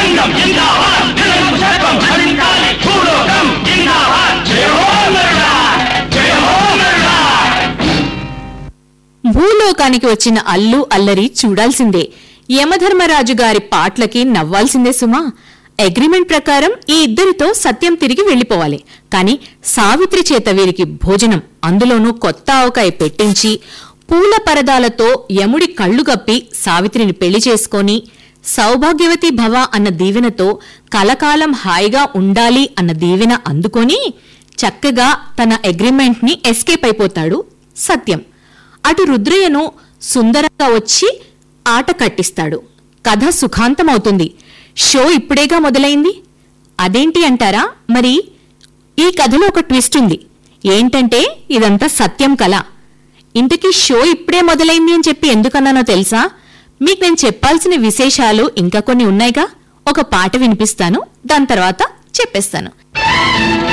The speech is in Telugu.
లింగం జిందాబాద్ లింగం సర్వం హరించాలి భూలోకం జిందాబాద్ జయ హో గరుడా జయ హో గరుడా భూలోకానికి వచ్చిన అల్లు అల్లరి చూడాల్సిందే యమధర్మరాజు గారి పాటలకి నవ్వాల్సిందే సుమా అగ్రిమెంట్ ప్రకారం ఈ ఇద్దరితో సత్యం తిరిగి వెళ్లిపోవాలి కాని సావిత్రి చేత వీరికి భోజనం అందులోనూ కొత్త ఆవకాయ పెట్టించి పూల పరదాలతో యముడి కళ్ళు గప్పి సావిత్రిని పెళ్లి చేసుకొని సౌభాగ్యవతి భవ అన్న దీవెనతో కలకాలం హాయిగా ఉండాలి అన్న దీవెన అందుకొని చక్కగా తన అగ్రిమెంట్ ని ఎస్కేప్ అయిపోతాడు సత్యం అటు రుద్రయ్యను సుందరంగా వచ్చి ఆట కట్టిస్తాడు కథ సుఖాంతమవుతుంది షో ఇప్పుడేగా మొదలైంది అదేంటి అంటారా మరి ఈ కథలో ఒక ట్విస్ట్ ఉంది ఏంటంటే ఇదంతా సత్యం కళ ఇంతకీ షో ఇప్పుడే మొదలైంది అని చెప్పి ఎందుకన్నానో తెలుసా మీకు నేను చెప్పాల్సిన విశేషాలు ఇంకా కొన్ని ఉన్నాయిగా ఒక పాట వినిపిస్తాను దాని తర్వాత చెప్పేస్తాను